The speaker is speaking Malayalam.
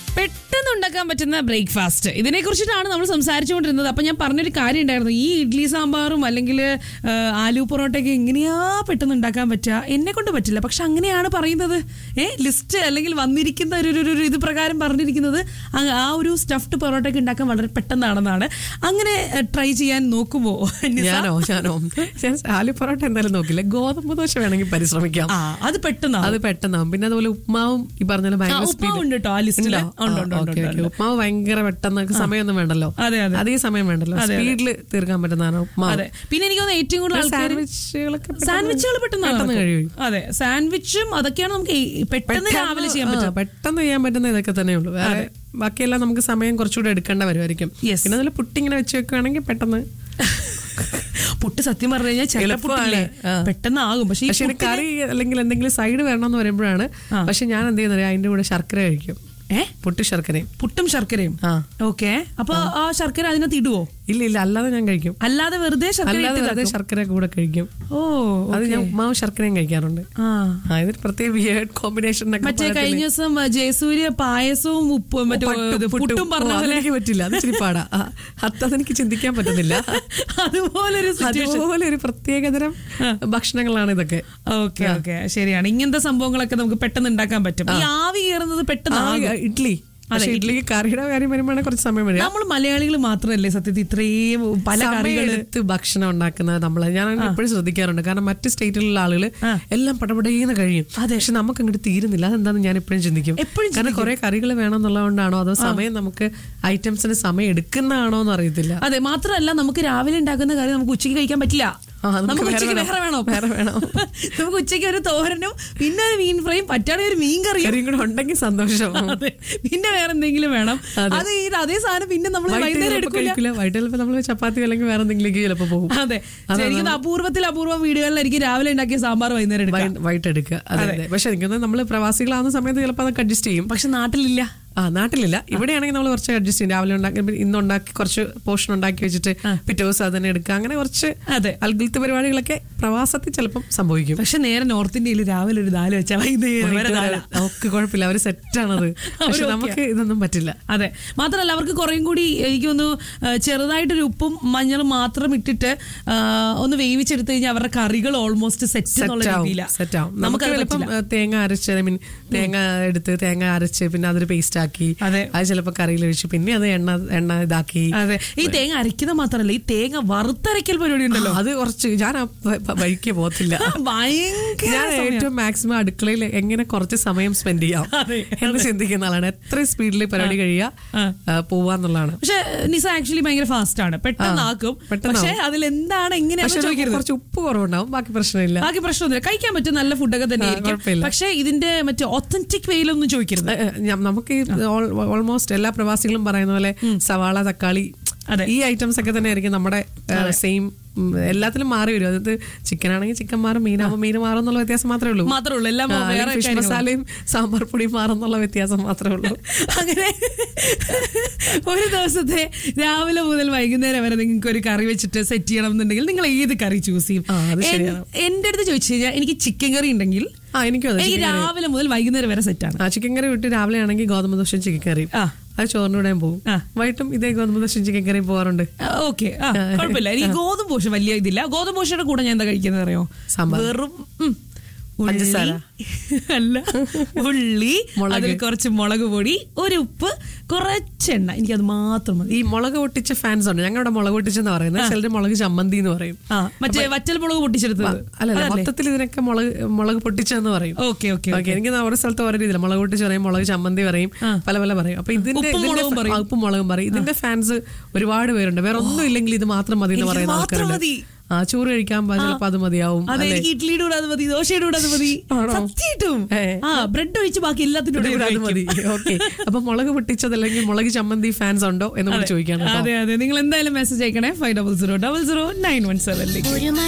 പെട്ടെന്ന് ഉണ്ടാക്കാൻ പറ്റുന്ന ബ്രേക്ക്ഫാസ്റ്റ് ഇതിനെ കുറിച്ചിട്ടാണ് നമ്മൾ സംസാരിച്ചുകൊണ്ടിരുന്നത് അപ്പൊ ഞാൻ പറഞ്ഞൊരു കാര്യം ഉണ്ടായിരുന്നു ഈ ഇഡ്ലി സാമ്പാറും അല്ലെങ്കിൽ ആ, ആലു പൊറോട്ടയൊക്കെ എങ്ങനെയാ പെട്ടെന്ന് ഉണ്ടാക്കാൻ പറ്റുക എന്നെ കൊണ്ട് പറ്റില്ല പക്ഷെ അങ്ങനെയാണ് പറയുന്നത് ഏ ലിസ്റ്റ് അല്ലെങ്കിൽ വന്നിരിക്കുന്ന ഒരു ഒരു- ഒരു ഇത് പ്രകാരം പറഞ്ഞിരിക്കുന്നത് ആ- ആ ഒരു സ്റ്റഫ്ഡ് പൊറോട്ടയൊക്കെ ഉണ്ടാക്കാൻ വളരെ പെട്ടെന്നാണെന്നാണ് അങ്ങനെ ട്രൈ ചെയ്യാൻ നോക്കുമോ നിസ? ഞാനോ ഞാനോ ഞാൻ ആലു പൊറോട്ട എന്തായാലും നോക്കില്ല ഗോതമ്പ് ദോശ വേണമെങ്കിൽ പരിശ്രമിക്കാം ആ അത് പെട്ടെന്നാണ് അത് പെട്ടെന്നാവും പിന്നെ അതുപോലെ ഉപ്മാവും ഈ പറഞ്ഞ പോലെ ഭയങ്കര ഉപ്മാവ് ഉണ്ട് കേട്ടോ ആ ലിസ്റ്റിൽ ഉണ്ടോ? ഉണ്ട് ആ, ഉണ്ട് ഉണ്ട് ഓക്കേ, ഓക്കേ. ഉപ്മാവ് ഭയങ്കര പെട്ടെന്ന് സമയമൊന്നും വേണ്ടല്ലോ അതെ, അതെ. അതേ സമയം വേണ്ടല്ലോ അതെ, അതെ. സ്പീഡിൽ തീർക്കാൻ പറ്റുന്നതാണ് ഉപ്മാവ് അതെ പിന്നെ എനിക്ക് തോന്നുന്നു ഏറ്റവും കൂടുതൽ ആൾക്കാർ സാൻഡ്വിച്ചുകളൊക്കെ പെട്ടെന്ന് സാൻഡ്വിച്ചുകൾ പെട്ടെന്ന് പെട്ടെന്ന് നടക്കും. കഴിയും അതെ സാൻഡ്വിച്ചും അതൊക്കെയാണ് നമുക്ക് ഈ പെട്ടെന്ന് രാവിലെ ചെയ്യാൻ ആ, പറ്റും പെട്ടെന്ന് ചെയ്യാൻ പറ്റുന്ന ഇതൊക്കെ തന്നെ ഉള്ളൂ വേറെ ബാക്കിയെല്ലാം നമുക്ക് സമയം കുറച്ചുകൂടെ എടുക്കേണ്ട വരുമായിരിക്കും Yes. പിന്നെ അതിൽ പുട്ടിങ്ങനെ വെച്ച് വെക്കുകയാണെങ്കിൽ പെട്ടെന്ന് പുട്ട് സത്യം പറഞ്ഞു കഴിഞ്ഞാൽ ചില എളുപ്പമാണ്. പുട്ടില്ലേ ആ. പെട്ടെന്ന് ആകും പക്ഷെ ഈ പക്ഷെ പുട്ടിന് കറി അല്ലെങ്കിൽ എന്തെങ്കിലും സൈഡ് വേണമെന്ന് വരുമ്പോഴാണ് പക്ഷെ ഞാൻ എന്ത് ചെയ്യുന്നത് അതിന്റെ കൂടെ ശർക്കര കഴിക്കും ഏ പുട്ടി ശർക്കരയും പുട്ടും ശർക്കരയും ആ ഓക്കെ അപ്പൊ ആ ശർക്കര അതിനകത്ത് ഇടുവോ ഇല്ല ഇല്ല അല്ലാതെ ഞാൻ കഴിക്കും അല്ലാതെ വെറുതെ ശർക്കര അല്ലാതെ ഇട്ട് വെറുതെ ഇതാക്കും? ശർക്കര കൂടെ കഴിക്കും ഓ അത് okay. ഞാൻ ഉപ്മാവും ശർക്കരയും കഴിക്കാറുണ്ട് ആ ആ ഇതൊരു പ്രത്യേക വിയേർഡ് കോമ്പിനേഷൻ മറ്റേ കഴിഞ്ഞ ദിവസം ജയസൂര്യ പായസവും ഉപ്പും മറ്റേ ഇത് പുട്ടും പറഞ്ഞ പോലെ എനിക്ക് പറ്റില്ല അത് ഇച്ചിരി പാടാ ആ, അത് അതെനിക്ക് ചിന്തിക്കാൻ പറ്റുന്നില്ല അതുപോലൊരു സിറ്റുവേഷൻ അതുപോലെ ഒരു പ്രത്യേകതരം ഭക്ഷണങ്ങളാണ് ഇതൊക്കെ ഓക്കെ ഓക്കെ ശരിയാണ് ഇങ്ങനത്തെ സംഭവങ്ങളൊക്കെ നമുക്ക് പെട്ടെന്ന് ഉണ്ടാക്കാൻ പറ്റും ഈ ആവി കയറുന്നത് പെട്ടെന്ന് ആ, ആകും. ഇഡ്ലി പക്ഷെ ഇഡ്ലിക്ക് കറിയുടെ കാര്യം വരുമ്പോഴാണ് കുറച്ച് സമയം വരിക നമ്മൾ മലയാളികൾ മാത്രമല്ലേ സത്യത്തിൽ ഇത്രയും പല സമയം കറികള് എടുത്ത് ഭക്ഷണം ഉണ്ടാക്കുന്നത് നമ്മൾ ഞാൻ എപ്പോഴും ശ്രദ്ധിക്കാറുണ്ട് കാരണം മറ്റ് സ്റ്റേറ്റിലുള്ള ആളുകൾ എല്ലാം പടപടേന്ന് കഴിയും പക്ഷെ നമുക്ക് അങ്ങോട്ട് തീരുന്നില്ല അതെന്താന്ന് ഞാൻ എപ്പോഴും ചിന്തിക്കും എപ്പോഴും കാരണം കുറെ കറികൾ വേണമെന്നുള്ളതുകൊണ്ടാണോ അതോ സമയം നമുക്ക് ഐറ്റംസിന് സമയം എടുക്കുന്നതാണോ എന്ന് അറിയത്തില്ല അതെ മാത്രമല്ല നമുക്ക് രാവിലെ ഉണ്ടാക്കുന്ന കറി നമുക്ക് ഉച്ചയ്ക്ക് കഴിക്കാൻ പറ്റില്ല ആ, നമുക്ക് നമുക്ക് വേറെ ഉച്ചയ്ക്ക് വേണം. വേറെ വേണോ വേറെ വേണം. നമുക്ക് ഉച്ചയ്ക്ക് ഒരു തോരനും പിന്നെ ഒരു മീൻ ഫ്രൈയും പറ്റാതെ ഒരു മീൻ കറിയും കറിയും കൂടെ ഉണ്ടെങ്കിൽ സന്തോഷം അതെ പിന്നെ വേറെ എന്തെങ്കിലും വേണം അത് ഈ അതേ സാധനം പിന്നെ നമ്മൾ വൈകിട്ട് വൈകുന്നേരം ചിലപ്പോൾ എടുക്കില്ല കഴിക്കില്ല വൈകിട്ട് ചിലപ്പോൾ നമ്മൾ ചപ്പാത്തി അല്ലെങ്കിൽ വേറെ എന്തെങ്കിലേക്ക് ചിലപ്പോൾ പോകും അതെ ശരിക്കും ഇത് അപൂർവത്തിൽ അപൂർവം വീടുകളിലായിരിക്കും രാവിലെ ഉണ്ടാക്കിയ സാമ്പാർ വൈകുന്നേരം എടുക്കാം വൈ- വൈകിട്ട് എടുക്കുക അതെ അതെ പക്ഷെ എനിക്ക് നമ്മൾ പ്രവാസികളാവുന്ന സമയത്ത് ചിലപ്പോൾ അതൊക്കെ അഡ്ജസ്റ്റ് ചെയ്യും പക്ഷെ നാട്ടിലില്ല ആ നാട്ടിലില്ല ഇവിടെയാണെങ്കിൽ നമ്മൾ കുറച്ച് അഡ്ജസ്റ്റ് ചെയ്യും രാവിലെ ഉണ്ടാക്കി ഇന്ന് ഉണ്ടാക്കി കുറച്ച് പോർഷൻ ഉണ്ടാക്കി വെച്ചിട്ട് പിറ്റേ ദിവസം അത് തന്നെ എടുക്കുക അങ്ങനെ കുറച്ച് അതെ അൽഗിൽത്ത് പരിപാടികളൊക്കെ പ്രവാസത്തിൽ ചിലപ്പം സംഭവിക്കും പക്ഷെ നേരെ നോർത്ത് ഇന്ത്യയിൽ രാവിലെ ഒരു ദാല് വെച്ചാൽ വൈകുന്നേരം വരെ ദാല. ഒക്കെ കുഴപ്പമില്ല അവര് സെറ്റാണത് പക്ഷെ നമുക്ക് ഇതൊന്നും പറ്റില്ല അതെ മാത്രമല്ല അവർക്ക് കുറേം കൂടി എനിക്ക് തോന്നുന്നു ചെറുതായിട്ടൊരു ഉപ്പും മഞ്ഞളും മാത്രം ഇട്ടിട്ട് ആ, ഒന്ന് വേവിച്ചെടുത്ത് കഴിഞ്ഞാൽ അവരുടെ കറികൾ ഓൾമോസ്റ്റ് സെറ്റ് എന്നുള്ള സെറ്റ് ആവും രീതിയിലാണ് സെറ്റ് ആവും നമുക്ക് നമുക്കത് ചിലപ്പം പറ്റില്ല. ഏഹ്, തേങ്ങ അരച്ച് ഐ മീൻ തേങ്ങ എടുത്ത് തേങ്ങ അരച്ച് പിന്നെ അതൊരു പേസ്റ്റ് ആക്കി അതെ. അത് ചിലപ്പോൾ കറിയിൽ ഒഴിച്ച് പിന്നെ അത് എണ്ണ എണ്ണ ഇതാക്കി അതെ ഈ തേങ്ങ അരയ്ക്കുന്ന മാത്രമല്ല ഈ തേങ്ങ വറുത്തരയ്ക്കൽ പരിപാടി ഉണ്ടല്ലോ അത് കുറച്ച് ഞാൻ ആ വ- വ- വഴിക്ക് പോകത്തില്ല ഭയങ്കര ഞാൻ സമയം. ഏറ്റവും മാക്സിമം അടുക്കളയിൽ എങ്ങനെ കുറച്ച് സമയം സ്പെൻഡ് ചെയ്യാം അതെ, എന്ന് ചിന്തിക്കുന്ന ആളാണ് എത്ര സ്പീഡിൽ പരിപാടി കഴിയുക ആ, പോവാന്നുള്ളതാണ് പക്ഷെ നിസ ആക്ച്വലി ഭയങ്കര ഫാസ്റ്റ് ആണ് പെട്ടെന്ന് ആക്കും പെട്ടെന്നാവും. പക്ഷെ അതിൽ എന്താണ് എങ്ങനെയാണെന്ന് പക്ഷെ ചോദിക്കരുത് കുറച്ച് ഉപ്പ് കുറവുണ്ടാവും ബാക്കി പ്രശ്നമില്ല ബാക്കി പ്രശ്നമൊന്നുമില്ല കഴിക്കാൻ പറ്റും നല്ല ഫുഡൊക്കെ തന്നെ ആ, ആയിരിക്കും കുഴപ്പമില്ല. പക്ഷെ ഇതിന്റെ മറ്റേ ഒത്തന്റിക് വെയിലൊന്നും ചോദിക്കരുത് ഏ, ഏ, ഞാൻ- നമുക്ക് ഓൾമോസ്റ്റ് എല്ലാ പ്രവാസികളും പറയുന്ന പോലെ സവാള തക്കാളി അതെ. ഈ ഐറ്റംസ് ഒക്കെ തന്നെ ആയിരിക്കും നമ്മുടെ സെയിം എല്ലാത്തിലും മാറി വരും അതായത് ചിക്കൻ ആണെങ്കിൽ ചിക്കൻ മാറും മീനാകുമ്പോൾ മീൻ മാറും എന്നുള്ള വ്യത്യാസം മാത്രമേ ഉള്ളൂ മാത്രമേ ഉള്ളൂ എല്ലാം ആ, വേറെ ഫിഷ് കാര്യങ്ങളാണ്. മസാലയും സാമ്പാർ പൊടിയും മാറും എന്നുള്ള വ്യത്യാസം മാത്രമേ ഉള്ളൂ അങ്ങനെ ഒരു ദിവസത്തെ രാവിലെ മുതൽ വൈകുന്നേരം വരെ നിങ്ങൾക്ക് ഒരു കറി വെച്ചിട്ട് സെറ്റ് ചെയ്യണം എന്നുണ്ടെങ്കിൽ നിങ്ങൾ ഏത് കറി ചൂസ് ചെയ്യും ആ, അത് എൻ- ശരിയാണ്. എന്റെ അടുത്ത് ചോദിച്ചു കഴിഞ്ഞാൽ എനിക്ക് ചിക്കൻ കറി ഉണ്ടെങ്കിൽ ആ എനിക്കും അതെ എനിക്ക് ചിക്കൻ കറി രാവിലെ മുതൽ വൈകുന്നേരം വരെ സെറ്റാണ് ആ ചിക്കൻ കറി വിട്ട് രാവിലെ ആണെങ്കിൽ ഗോതമ്പ് ദോശയും ചിക്കൻ കറിയും ആ. അത് ചോറിനൂടെയും പോകും ആ. വൈകിട്ടും ഇതേ ഗോതമ്പ് ദോശയും ചിക്കൻ കറിയും പോകാറുണ്ട് ഓക്കെ ആ കുഴപ്പമില്ല എനിക്ക് ഗോതമ്പ് പോഷ വലിയ ഇതില്ല ഗോതമ്പ് പോഷയുടെ കൂടെ ഞാൻ എന്താ കഴിക്കുന്നത് അറിയോ സാമ്പാർ. വെറും ഉം, ഉള്ളി പഞ്ചസാര. അല്ല ഉള്ളി മുളക്. അതിൽ കുറച്ച് മുളക് പൊടി ഒരു ഉപ്പ് കുറച്ചെണ്ണ എനിക്കത് മാത്രം മതി ഈ മുളക് പൊട്ടിച്ച ഫാൻസ് ഉണ്ട് ഞങ്ങളുടെ മുളക് പൊട്ടിച്ചെന്ന് പറയുന്നത് ചിലർ മുളക് ചമ്മന്തി എന്ന് പറയും ആ മറ്റേ വറ്റൽ മുളക് പൊട്ടിച്ചെടുത്തത് അല്ലല്ല മൊത്തത്തിൽ ഇതിനൊക്കെ മുളക് മുളക് പൊട്ടിച്ചെന്ന് പറയും ഓക്കെ ഓക്കെ ഓക്കെ എനിക്ക് ഓരോ സ്ഥലത്ത് ഓരോ രീതിയിൽ മുളക് പൊട്ടിച്ച് പറയും മുളക് ചമ്മന്തി പറയും പല പല പറയും അപ്പൊ ഇതിന്റെ ഉപ്പും ഇതിന്റെ മുളകും ഫ- പറയും. ആ, ഉപ്പും മുളകും പറയും ഇതിന്റെ ഫാൻസ് ഒരുപാട് പേരുണ്ട് വേറെ ഒന്നും ഇല്ലെങ്കിൽ ഇത് മാത്രം മതി എന്ന് എനിക്ക് പറയുന്ന മാത്രം ആൾക്കാരുണ്ട് മതി. ആ ചോറ് കഴിക്കാൻ ചിലപ്പോ അത് മതിയാവും അതെ അല്ലേ? എനിക്ക് ഇഡ്ലിയുടെ കൂടെ അത് മതി ദോശയുടെ കൂടെ അത് മതി ആണോ? സത്യമായിട്ടും ഏ. ആ ബ്രെഡ് ഒഴിച്ച് ബാക്കി എല്ലാത്തിനും ഇവിടെ അത് മതി ഓക്കെ അപ്പൊ മുളക് പൊട്ടിച്ചത് അല്ലെങ്കിൽ മുളക് ചമ്മന്തി ഫാൻസ് ഉണ്ടോ എന്ന് കൂടി ചോദിക്കാണ് കേട്ടോ അതെ അതെ നിങ്ങൾ എന്തായാലും മെസ്സേജ് അയക്കണേ five double zero double zero nine one seven ഒരു